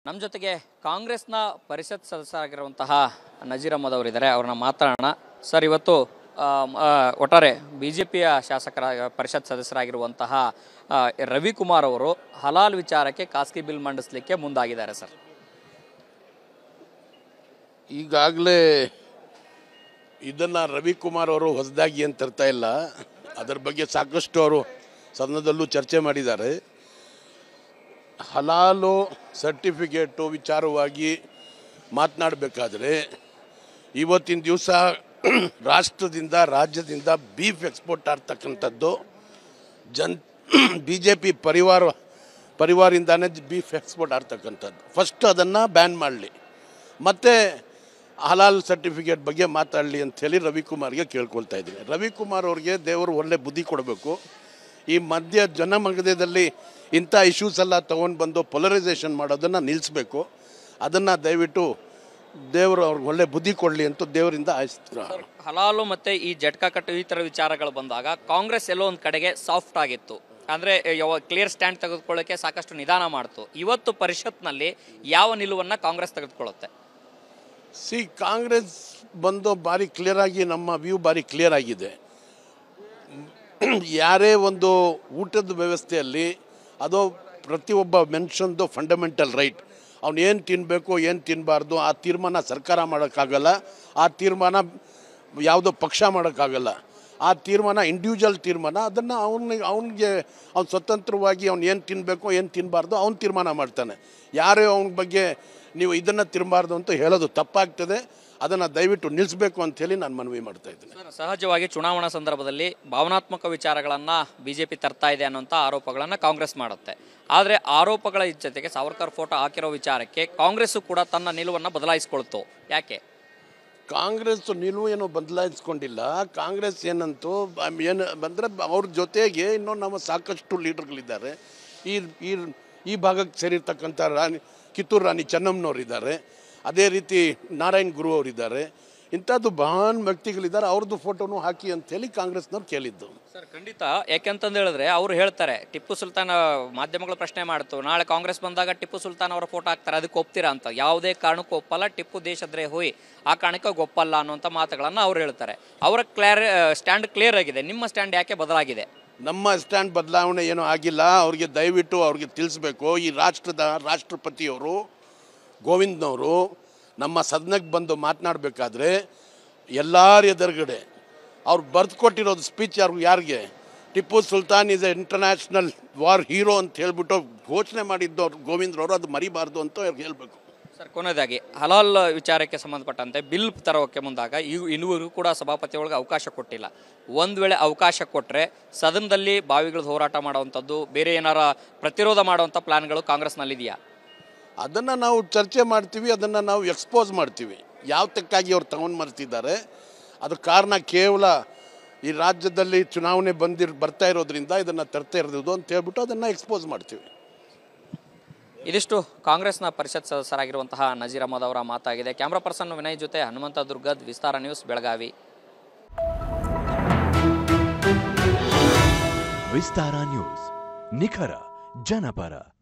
ನಮ್ಮ ಜೊತೆಗೆ ಕಾಂಗ್ರೆಸ್ನ ಪರಿಷತ್ ಸದಸ್ಯರಾಗಿರುವಂತಹ ನಜೀರ್ ಅಹಮದ್ ಅವರಿದ್ದಾರೆ ಅವ್ರನ್ನ ಮಾತಾಡೋಣ ಸರ್ ಇವತ್ತು ಆ, ಆ, ಒಟ್ಟಾರೆ ಬಿ ಜೆ ಪಿಯ ಶಾಸಕರ ಪರಿಷತ್ ಸದಸ್ಯರಾಗಿರುವಂತಹ ಆ, ರವಿಕುಮಾರ್ ಅವರು ಹಲಾಲ್ ವಿಚಾರಕ್ಕೆ ಖಾಸಗಿ ಬಿಲ್ ಮಂಡಿಸಲಿಕ್ಕೆ ಮುಂದಾಗಿದ್ದಾರೆ ಸರ್ ಈಗಾಗಲೇ ಇದನ್ನು ರವಿಕುಮಾರ್ ಅವರು ಹೊಸದಾಗಿ ಏನು ತರ್ತಾ ಇಲ್ಲ ಅದರ ಬಗ್ಗೆ ಸಾಕಷ್ಟು ಅವರು ಸದನದಲ್ಲೂ ಚರ್ಚೆ ಮಾಡಿದ್ದಾರೆ ಹಲಾಲು ಸರ್ಟಿಫಿಕೇಟು ವಿಚಾರವಾಗಿ ಮಾತನಾಡಬೇಕಾದ್ರೆ ಇವತ್ತಿನ ದಿವಸ ರಾಷ್ಟ್ರದಿಂದ ರಾಜ್ಯದಿಂದ ಬೀಫ್ ಎಕ್ಸ್ಪೋರ್ಟ್ ಆಗ್ತಕ್ಕಂಥದ್ದು ಜನ್ ಬಿ ಜೆ ಪಿ ಪರಿವಾರ ಪರಿವಾರಿಂದಾನೇ ಬೀಫ್ ಎಕ್ಸ್ಪೋರ್ಟ್ ಆಗ್ತಕ್ಕಂಥದ್ದು ಫಸ್ಟ್ ಅದನ್ನು ಬ್ಯಾನ್ ಮಾಡಲಿ ಮತ್ತು ಹಲಾಲ್ ಸರ್ಟಿಫಿಕೇಟ್ ಬಗ್ಗೆ ಮಾತಾಡಲಿ ಅಂಥೇಳಿ ರವಿಕುಮಾರ್ಗೆ ಕೇಳ್ಕೊಳ್ತಾ ಇದ್ದೀನಿ ರವಿಕುಮಾರ್ ಅವ್ರಿಗೆ ದೇವರು ಒಳ್ಳೆ ಬುದ್ಧಿ ಕೊಡಬೇಕು ಈ ಮಧ್ಯ ಜನಮಗದದಲ್ಲಿ ಇಂಥ ಇಶ್ಯೂಸ್ ಎಲ್ಲ ತೊಗೊಂಡು ಬಂದು ಪೊಲರೈಸೇಷನ್ ಮಾಡೋದನ್ನು ನಿಲ್ಲಿಸಬೇಕು ಅದನ್ನು ದಯವಿಟ್ಟು ದೇವರು ಅವ್ರಿಗೆ ಒಳ್ಳೆ ಬುದ್ಧಿ ಕೊಡಲಿ ಅಂತ ದೇವರಿಂದ ಆಯ್ತು ಹಲಾಲು ಮತ್ತೆ ಈ ಜಟ್ಕಾ ಕಟ್ಟು ಈ ಥರ ವಿಚಾರಗಳು ಬಂದಾಗ ಕಾಂಗ್ರೆಸ್ ಎಲ್ಲೋ ಒಂದು ಕಡೆಗೆ ಸಾಫ್ಟ್ ಆಗಿತ್ತು ಅಂದ್ರೆ ಯಾವ ಕ್ಲಿಯರ್ ಸ್ಟ್ಯಾಂಡ್ ತೆಗೆದುಕೊಳ್ಳೋಕೆ ಸಾಕಷ್ಟು ನಿಧಾನ ಮಾಡ್ತು ಇವತ್ತು ಪರಿಷತ್ನಲ್ಲಿ ಯಾವ ನಿಲುವನ್ನ ಕಾಂಗ್ರೆಸ್ ತೆಗೆದುಕೊಳ್ಳುತ್ತೆ ಸಿ ಕಾಂಗ್ರೆಸ್ ಬಂದು ಭಾರಿ ಕ್ಲಿಯರ್ ಆಗಿ ನಮ್ಮ ವ್ಯೂ ಭಾರಿ ಕ್ಲಿಯರ್ ಆಗಿದೆ ಯಾರೇ ಒಂದು ಊಟದ ವ್ಯವಸ್ಥೆಯಲ್ಲಿ ಅದು ಪ್ರತಿಯೊಬ್ಬ ಮನುಷ್ಯಂದು ಫಂಡಮೆಂಟಲ್ ರೈಟ್ ಅವ್ನು ಏನು ತಿನ್ನಬೇಕು ಏನು ತಿನ್ನಬಾರ್ದು ಆ ತೀರ್ಮಾನ ಸರ್ಕಾರ ಮಾಡೋಕ್ಕಾಗಲ್ಲ ಆ ತೀರ್ಮಾನ ಯಾವುದೋ ಪಕ್ಷ ಮಾಡೋಕ್ಕಾಗಲ್ಲ ಆ ತೀರ್ಮಾನ ಇಂಡಿವಿಜುವಲ್ ತೀರ್ಮಾನ ಅದನ್ನು ಅವನಿಗೆ ಅವನಿಗೆ ಅವ್ನು ಸ್ವತಂತ್ರವಾಗಿ ಅವ್ನು ಏನು ತಿನ್ನಬೇಕು ಏನು ತಿನ್ನಬಾರ್ದು ಅವ್ನು ತೀರ್ಮಾನ ಮಾಡ್ತಾನೆ ಯಾರೇ ಅವನ ಬಗ್ಗೆ ನೀವು ಇದನ್ನು ತಿನ್ನಬಾರ್ದು ಅಂತ ಹೇಳೋದು ತಪ್ಪಾಗ್ತದೆ ಅದನ್ನು ದಯವಿಟ್ಟು ನಿಲ್ಲಿಸಬೇಕು ಅಂಥೇಳಿ ನಾನು ಮನವಿ ಮಾಡ್ತಾ ಇದ್ದೀನಿ ಸರ್, ಸಹಜವಾಗಿ ಚುನಾವಣಾ ಸಂದರ್ಭದಲ್ಲಿ ಭಾವನಾತ್ಮಕ ವಿಚಾರಗಳನ್ನ ಬಿಜೆಪಿ ತರ್ತಾ ಇದೆ ಅನ್ನೋಂಥ ಆರೋಪಗಳನ್ನ ಕಾಂಗ್ರೆಸ್ ಮಾಡುತ್ತೆ ಆದರೆ ಆರೋಪಗಳ ಜೊತೆಗೆ ಸಾವರ್ಕರ್ ಫೋಟೋ ಹಾಕಿರೋ ವಿಚಾರಕ್ಕೆ ಕಾಂಗ್ರೆಸ್ಸು ಕೂಡ ತನ್ನ ನಿಲುವನ್ನು ಬದಲಾಯಿಸಿಕೊಳ್ತು ಯಾಕೆ ಕಾಂಗ್ರೆಸ್ ನಿಲುವು ಏನು ಬದಲಾಯಿಸ್ಕೊಂಡಿಲ್ಲ ಕಾಂಗ್ರೆಸ್ ಏನಂತೂ ಆಮ್ ಏನು ಬಂದರೆ ಅವ್ರ ಜೊತೆಗೆ ಇನ್ನೂ ನಮ್ಮ ಸಾಕಷ್ಟು ಲೀಡರ್ಗಳಿದ್ದಾರೆ ಈ ಈ ಈ ಭಾಗಕ್ಕೆ ಸೇರಿರ್ತಕ್ಕಂಥ ರಾಣಿ ಕಿತ್ತೂರು ರಾಣಿ ಚೆನ್ನಮ್ಮನವ್ರಿದ್ದಾರೆ ಅದೇ ರೀತಿ ನಾರಾಯಣ್ ಗುರು ಅವರಿದ್ದಾರೆ ಇಂಥದ್ದು ಮಹಾನ್ ವ್ಯಕ್ತಿಗಳಿದ್ದಾರೆ ಅವ್ರದ್ದು ಫೋಟೋನು ಹಾಕಿ ಅಂತೇಳಿ ಕಾಂಗ್ರೆಸ್ನವ್ರು ಕೇಳಿದ್ದು ಸರ್ ಖಂಡಿತ ಯಾಕೆಂತಂದು ಹೇಳಿದ್ರೆ ಅವರು ಹೇಳ್ತಾರೆ ಟಿಪ್ಪು ಸುಲ್ತಾನ್ ಆ, ಮಾಧ್ಯಮಗಳು ಪ್ರಶ್ನೆ ಮಾಡ್ತು ನಾಳೆ ಕಾಂಗ್ರೆಸ್ ಬಂದಾಗ ಟಿಪ್ಪು ಸುಲ್ತಾನ್ ಅವರ ಫೋಟೋ ಹಾಕ್ತಾರೆ ಅದಕ್ಕೆ ಒಪ್ತೀರಾ ಅಂತ ಯಾವುದೇ ಕಾರಣಕ್ಕೂ ಒಪ್ಪಲ್ಲ ಟಿಪ್ಪು ದೇಶದ್ರೇ ಹೋಯ್ ಆ ಕಾರಣಕ್ಕೆ ಒಪ್ಪಲ್ಲ ಅನ್ನುವಂಥ ಮಾತುಗಳನ್ನು ಅವ್ರು ಹೇಳ್ತಾರೆ ಅವರ ಕ್ಲಿಯರ್ ಸ್ಟ್ಯಾಂಡ್ ಕ್ಲಿಯರ್ ಆಗಿದೆ ನಿಮ್ಮ ಸ್ಟ್ಯಾಂಡ್ ಯಾಕೆ ಬದಲಾಗಿದೆ ನಮ್ಮ ಸ್ಟ್ಯಾಂಡ್ ಬದಲಾವಣೆ ಏನೂ ಆಗಿಲ್ಲ ಅವ್ರಿಗೆ ದಯವಿಟ್ಟು ಅವ್ರಿಗೆ ತಿಳಿಸ್ಬೇಕು ಈ ರಾಷ್ಟ್ರದ ರಾಷ್ಟ್ರಪತಿಯವರು ಗೋವಿಂದ್ನವರು ನಮ್ಮ ಸದನಕ್ಕೆ ಬಂದು ಮಾತನಾಡಬೇಕಾದ್ರೆ ಎಲ್ಲರ ಎದುರುಗಡೆ ಅವ್ರು ಬರೆದು ಕೊಟ್ಟಿರೋದು ಸ್ಪೀಚ್ ಯಾರು ಯಾರಿಗೆ Tipu Sultan is a international war hero ಅಂತ ಹೇಳ್ಬಿಟ್ಟು ಘೋಷಣೆ ಮಾಡಿದ್ದು ಅವ್ರು ಗೋವಿಂದ್ರವರು ಅದು ಮರಿಬಾರ್ದು ಅಂತ ಅವ್ರಿಗೆ ಹೇಳಬೇಕು ಸರ್ ಕೊನೆಯದಾಗಿ ಹಲಾಲ್ ವಿಚಾರಕ್ಕೆ ಸಂಬಂಧಪಟ್ಟಂತೆ ಬಿಲ್ ತರೋಕ್ಕೆ ಮುಂದಾಗ ಇವು ಇನ್ನೂವರೆಗೂ ಕೂಡ ಸಭಾಪತಿ ಒಳಗೆ ಅವಕಾಶ ಕೊಟ್ಟಿಲ್ಲ ಒಂದು ವೇಳೆ ಅವಕಾಶ ಕೊಟ್ಟರೆ ಸದನದಲ್ಲಿ ಬಾವಿಗಳದ್ದು ಹೋರಾಟ ಮಾಡುವಂಥದ್ದು ಬೇರೆ ಏನಾರ ಪ್ರತಿರೋಧ ಮಾಡುವಂಥ ಪ್ಲಾನ್ಗಳು ಕಾಂಗ್ರೆಸ್ನಲ್ಲಿದೆಯಾ ಅದನ್ನು ನಾವು ಚರ್ಚೆ ಮಾಡ್ತೀವಿ ಅದನ್ನು ನಾವು ಎಕ್ಸ್ಪೋಸ್ ಮಾಡ್ತೀವಿ ಯಾವ ತಕ್ಕಾಗಿ ಅವ್ರು ತಗೊಂಡು ಮರ್ತಿದ್ದಾರೆ ಅದು ಕಾರಣ ಕೇವಲ ಈ ರಾಜ್ಯದಲ್ಲಿ ಚುನಾವಣೆ ಬಂದಿರ್ ಬರ್ತಾ ಇರೋದ್ರಿಂದ ಇದನ್ನು ತರ್ತಾ ಇರೋದು ಅಂತ ಹೇಳ್ಬಿಟ್ಟು ಅದನ್ನು ಎಕ್ಸ್ಪೋಸ್ ಮಾಡ್ತೀವಿ ಇದಿಷ್ಟು ಕಾಂಗ್ರೆಸ್ನ ಪರಿಷತ್ ಸದಸ್ಯರಾಗಿರುವಂತಹ ನಜೀರ್ ಅಹಮದ್ ಅವರ ಮಾತಾಗಿದೆ ಕ್ಯಾಮ್ರಾ ಪರ್ಸನ್ ವಿನಯ್ ಜೊತೆ ಹನುಮಂತ ದುರ್ಗದ್ ವಿಸ್ತಾರ ನ್ಯೂಸ್ ಬೆಳಗಾವಿ ವಿಸ್ತಾರ ನ್ಯೂಸ್ ನಿಖರ ಜನಪರ